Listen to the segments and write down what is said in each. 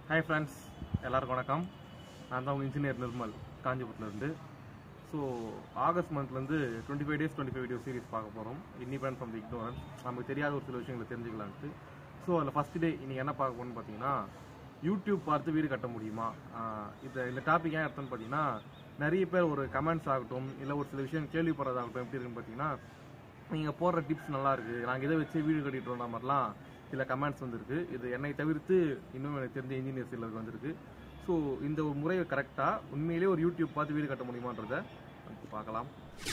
hi friends எல்லாருக்கும் வணக்கம் நான் தான் உங்கள் இன்ஜினியர் நிர்மல் காஞ்சிபுரத்துலேருந்து ஸோ ஆகஸ்ட் மந்த்லேருந்து twenty five days twenty five video series பார்க்க போகிறோம் இண்டிபெண்ட் ஃப்ரம் தி இக்னோரன்ஸ் நமக்கு தெரியாத ஒரு சில விஷயங்களை தெரிஞ்சுக்கலான்ட்டு ஸோ அதில் ஃபஸ்ட் டே இன்னைக்கு என்ன பார்க்க போகணும்னு பார்த்தீங்கன்னா யூடியூப் பார்த்து வீடு கட்ட முடியுமா ஆஹ் இந்த இந்த டாபிக் ஏன் எடுத்தோன்னு பார்த்தீங்கன்னா நிறைய பேர் ஒரு கமெண்ட்ஸ் ஆகட்டும் இல்லை ஒரு சில விஷயம் கேள்விப்படுறதாகட்டும் எப்படி இருக்குன்னு பார்த்தீங்கன்னா நீங்கள் போடுற டிப்ஸ் நல்லா இருக்கு நாங்கள் இதை வச்சு வீடு கட்டிட்டு மாதிரிலாம் சில கமெண்ட்ஸ் வந்திருக்கு இது என்னை தவிர்த்து இன்னும் எனக்கு தெரிஞ்ச இன்ஜினியர் சிலருக்கு வந்திருக்கு ஸோ இந்த ஒரு முறை கரெக்டாக உண்மையிலேயே ஒரு யூடியூப் பார்த்து வீடு கட்ட முடியுமான்றத நமக்கு பார்க்கலாம்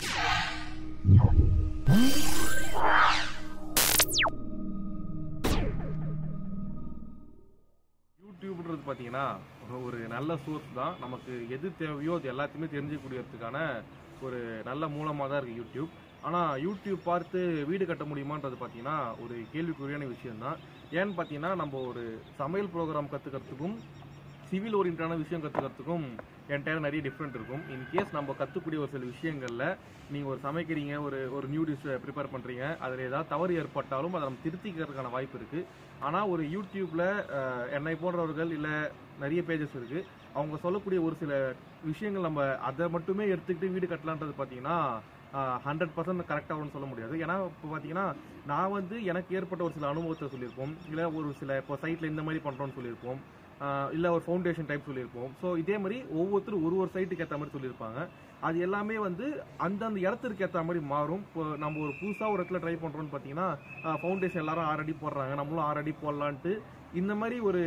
யூடியூப்ன்றது பார்த்தீங்கன்னா ஒரு நல்ல சோர்ஸ் தான் நமக்கு எது தேவையோ அது எல்லாத்தையுமே தெரிஞ்சுக்கூடியதுக்கான ஒரு நல்ல மூலமாக தான் இருக்குது யூடியூப் ஆனால் யூடியூப் பார்த்து வீடு கட்ட முடியுமான்றது பார்த்தீங்கன்னா ஒரு கேள்விக்குறியான விஷயம்தான் ஏன்னு பார்த்தீங்கன்னா நம்ம ஒரு சமையல் ப்ரோக்ராம் கற்றுக்கிறதுக்கும் சிவில் ஓரியன்டான விஷயம் கற்றுக்கிறதுக்கும் என்டையர் நிறைய டிஃப்ரெண்ட் இருக்கும் இன் கேஸ் நம்ம கற்றுக்கூடிய ஒரு சில விஷயங்களில் நீங்கள் ஒரு சமைக்கிறீங்க ஒரு ஒரு நியூ டிஷ் ப்ரிப்பேர் பண்ணுறீங்க அதில் ஏதாவது தவறு ஏற்பட்டாலும் அதை நம்ம திருத்திக்கிறதுக்கான வாய்ப்பு இருக்குது ஆனால் ஒரு யூடியூப்பில் என்னை போன்றவர்கள் இல்லை நிறைய பேஜஸ் இருக்குது அவங்க சொல்லக்கூடிய ஒரு சில விஷயங்கள் நம்ம அதை மட்டுமே எடுத்துக்கிட்டு வீடு கட்டலான்றது பார்த்தீங்கன்னா ஹண்ட்ரட் பர்சன்ட் கரெக்டாக வரும்னு சொல்ல முடியாது ஏன்னா இப்போ பார்த்தீங்கன்னா நான் வந்து எனக்கு ஏற்பட்ட ஒரு சில அனுபவத்தை சொல்லியிருப்போம் இல்லை ஒரு சில இப்போ சைட்டில் இந்த மாதிரி பண்ணுறோன்னு சொல்லியிருப்போம் இல்லை ஒரு ஃபவுண்டேஷன் டைப் சொல்லியிருப்போம் ஸோ இதே மாதிரி ஒவ்வொருத்தரும் ஒரு ஒரு சைட்டுக்கு ஏற்ற மாதிரி சொல்லியிருப்பாங்க அது எல்லாமே வந்து அந்தந்த இடத்துக்கு ஏற்ற மாதிரி மாறும் இப்போ நம்ம ஒரு புதுசாக ஒரு இடத்துல ட்ரை பண்ணுறோம்னு பார்த்தீங்கன்னா ஃபவுண்டேஷன் எல்லாரும் ஆறு அடி போடுறாங்க நம்மளும் ஆறு அடி போடலான்ட்டு இந்த மாதிரி ஒரு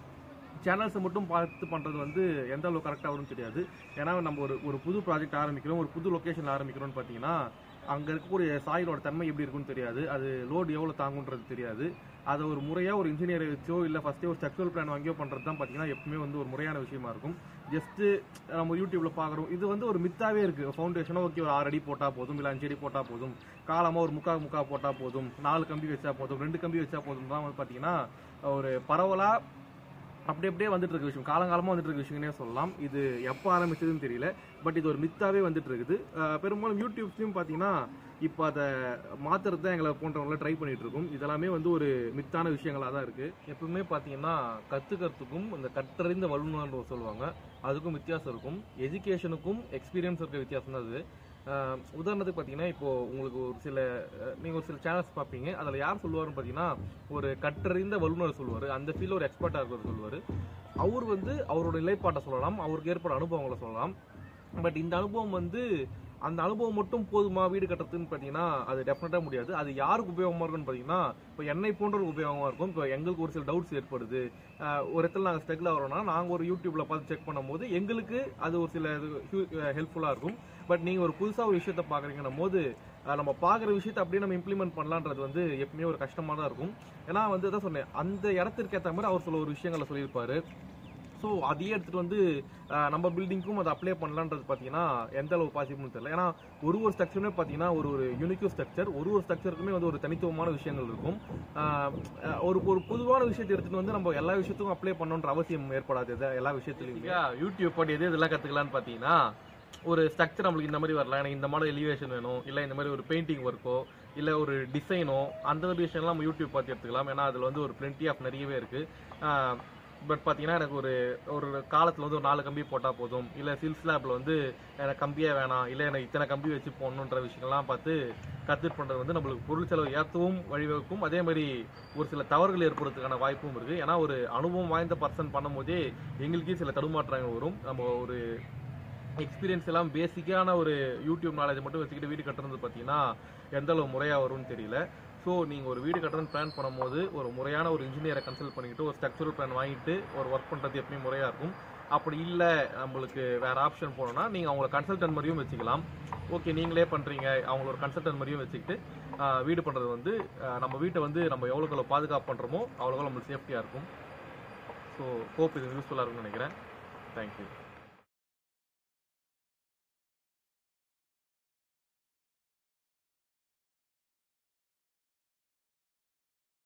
சேனல்ஸை மட்டும் பார்த்து பண்ணுறது வந்து எந்த அளவு கரெக்டாக வரும்னு தெரியாது ஏன்னா நம்ம ஒரு ஒரு புது ப்ராஜெக்ட் ஆரம்பிக்கிறோம் ஒரு புது லொக்கேஷன் ஆரம்பிக்கிறோம்னு பார்த்தீங்கன்னா அங்கே இருக்கக்கூடிய சாயிலோட தன்மை எப்படி இருக்குன்னு தெரியாது அது லோடு எவ்வளோ தாங்குன்றது தெரியாது அதை ஒரு முறையாக ஒரு இன்ஜினியரை வச்சோ இல்லை ஃபஸ்ட்டே ஒரு ஸ்ட்ரக்சரல் பிளான் வாங்கியோ பண்ணுறது தான் பார்த்தீங்கன்னா எப்பவுமே வந்து ஒரு முறையான விஷயமா இருக்கும் ஜஸ்ட்டு நம்ம யூடியூப்பில் பார்க்குறோம் இது வந்து ஒரு மித்தாவே இருக்குது ஃபவுண்டேஷனோ ஓகே ஒரு ஆறு அடி போட்டால் போதும் இல்லை அஞ்சு அடி போட்டால் போதும் காலமாக ஒரு முக்கா முக்கா போட்டால் போதும் நாலு கம்பி வச்சா போதும் ரெண்டு கம்பி வச்சா போதும் தான் வந்து பார்த்தீங்கன்னா ஒரு பரவலாக அப்படி அப்படியே வந்துட்டு இருக்க விஷயம் காலங்காலமாக வந்துட்டு இருக்க விஷயம்னே சொல்லலாம் இது எப்போ ஆரம்பிச்சதுன்னு தெரியல பட் இது ஒரு மித்தாவே வந்துட்டு இருக்குது அஹ் பெரும்பாலும் யூடியூப்ஸ்லையும் பார்த்தீங்கன்னா இப்போ அதை மாத்துறது தான் எங்களை போன்றவங்கள ட்ரை பண்ணிட்டு இருக்கோம் இதெல்லாமே வந்து ஒரு மித்தான விஷயங்களாக தான் இருக்கு எப்பவுமே பார்த்தீங்கன்னா கற்றுக்கிறதுக்கும் இந்த கற்றறிந்த வல்லுநர் சொல்லுவாங்க அதுக்கும் வித்தியாசம் இருக்கும் எஜுகேஷனுக்கும் எக்ஸ்பீரியன்ஸ் இருக்க வித்தியாசம் தான் அது அஹ் உதாரணத்துக்கு பார்த்தீங்கன்னா இப்போ உங்களுக்கு ஒரு சில அஹ் நீங்க ஒரு சில சேனல்ஸ் பார்ப்பீங்க அதில் யார் சொல்லுவாருன்னு பார்த்தீங்கன்னா ஒரு கற்றறிந்த வல்லுநர் சொல்லுவார் அந்த ஃபீல்டில் ஒரு எக்ஸ்பர்ட்டாக இருக்கிறது சொல்லுவார் அவர் வந்து அவரோட நிலைப்பாட்டை சொல்லலாம் அவருக்கு ஏற்பட்ட அனுபவங்களை சொல்லலாம் பட் இந்த அனுபவம் வந்து அந்த அனுபவம் மட்டும் போதுமா வீடு கட்டுறதுன்னு பார்த்தீங்கன்னா அது டெஃபினட்டாக முடியாது அது யாருக்கு உபயோகமாக இருக்கும்னு பார்த்தீங்கன்னா இப்போ என்னை போன்றவருக்கு உபயோகமாக இருக்கும் இப்போ எங்களுக்கு ஒரு சில டவுட்ஸ் ஏற்படுது அஹ் ஒரு இடத்துல நாங்கள் ஸ்ட்ரகிள் ஆகிறோம்னா நாங்கள் ஒரு யூடியூப்ல பார்த்து செக் பண்ணும்போது எங்களுக்கு அது ஒரு சில ஹெல்ப்ஃபுல்லாக இருக்கும் பட் நீங்கள் ஒரு புதுசாக ஒரு விஷயத்த பார்க்குறீங்கன்னும் போது அஹ் நம்ம பார்க்குற விஷயத்தை அப்படியே நம்ம இம்ப்ளிமெண்ட் பண்ணலான்றது வந்து எப்பவுமே ஒரு கஷ்டமாக தான் இருக்கும் ஏன்னா வந்து தான் சொன்னேன் அந்த இடத்திற்கு ஏற்ற மாதிரி அவர் சில ஒரு விஷயங்களை சொல்லியிருப்பாரு ஸோ அதையே எடுத்துகிட்டு வந்து அஹ், நம்ம பில்டிங்க்கும் அதை அப்ளை பண்ணலான்றது பார்த்தீங்கன்னா எந்த அளவு பாசிபிள்னு தெரியல ஏன்னா ஒரு ஒரு ஸ்ட்ரக்சருமே பார்த்தீங்கன்னா ஒரு ஒரு யூனிக்யூ ஸ்ட்ரக்சர் ஒரு ஒரு ஸ்ட்ரக்சருக்குமே வந்து ஒரு தனித்துவமான விஷயங்கள் இருக்கும் அஹ், அஹ், ஒரு ஒரு பொதுவான விஷயத்தை எடுத்துகிட்டு வந்து நம்ம எல்லா விஷயத்துக்கும் அப்ளை பண்ணணுன்ற அவசியம் ஏற்படாது இது எல்லா விஷயத்துலையும் யூடியூப் போட்டு எது இதெல்லாம் கற்றுக்கலான்னு பார்த்தீங்கன்னா ஒரு ஸ்ட்ரக்சர் நம்மளுக்கு இந்த மாதிரி வரலாம் எனக்கு இந்த மாதிரி எலிவேஷன் வேணும் இல்லை இந்த மாதிரி ஒரு பெயிண்டிங் ஒர்க்கோ இல்லை ஒரு டிசைனோ அந்த மாதிரி விஷயம்லாம் நம்ம யூடியூப் பார்த்து எடுத்துக்கலாம் ஏன்னா அதில் வந்து ஒரு plenty ஆஃப் நிறையவே இருக்குது பட் பார்த்தீங்கன்னா எனக்கு ஒரு ஒரு காலத்தில் வந்து ஒரு நாலு கம்பி போட்டால் போதும் இல்லை சில் ஸ்லாப்பில் வந்து எனக்கு கம்பியே வேணாம் இல்லை எனக்கு இத்தனை கம்பி வச்சு போடணுன்ற விஷயங்கள்லாம் பார்த்து கற்றுட்டு பண்ணுறது வந்து நம்மளுக்கு பொருள் செலவு ஏற்றவும் வழிவகுக்கும் அதே மாதிரி ஒரு சில தவறுகள் ஏற்படுறதுக்கான வாய்ப்பும் இருக்குது ஏன்னா ஒரு அனுபவம் வாய்ந்த பர்சன் பண்ணும்போதே எங்களுக்கே சில தடுமாற்றங்கள் வரும் நம்ம ஒரு எக்ஸ்பீரியன்ஸ் எல்லாம் பேசிக்கான ஒரு யூடியூப் நாலேஜ் மட்டும் வச்சுக்கிட்டு வீடு கட்டுறது பார்த்தீங்கன்னா எந்த அளவு முறையாக வரும்னு தெரியல ஸோ நீங்கள் ஒரு வீடு கட்டுறதுன்னு பிளான் பண்ணும்போது ஒரு முறையான ஒரு இன்ஜினியரை கன்சல்ட் பண்ணிக்கிட்டு ஒரு ஸ்ட்ரக்சரல் பிளான் வாங்கிட்டு ஒரு ஒர்க் பண்ணுறது எப்பயும் முறையாக இருக்கும் அப்படி இல்லை நம்மளுக்கு வேறு ஆப்ஷன் போனோம்னா நீங்கள் அவங்கள கன்சல்டன்ட் மாதிரியும் வச்சுக்கலாம் ஓகே நீங்களே பண்ணுறீங்க அவங்கள ஒரு கன்சல்டன்ட் மாதிரியும் வச்சுக்கிட்டு ஆஹ், வீடு பண்ணுறது வந்து ஆஹ், நம்ம வீட்டை வந்து நம்ம எவ்வளோக்கு எவ்வளோ பாதுகாப்பு பண்ணுறோமோ அவ்வளோக்கு நம்மளுக்கு சேஃப்டியாக இருக்கும் ஸோ ஹோப் இது யூஸ்ஃபுல்லாக இருக்கும்னு நினைக்கிறேன் தேங்க்யூ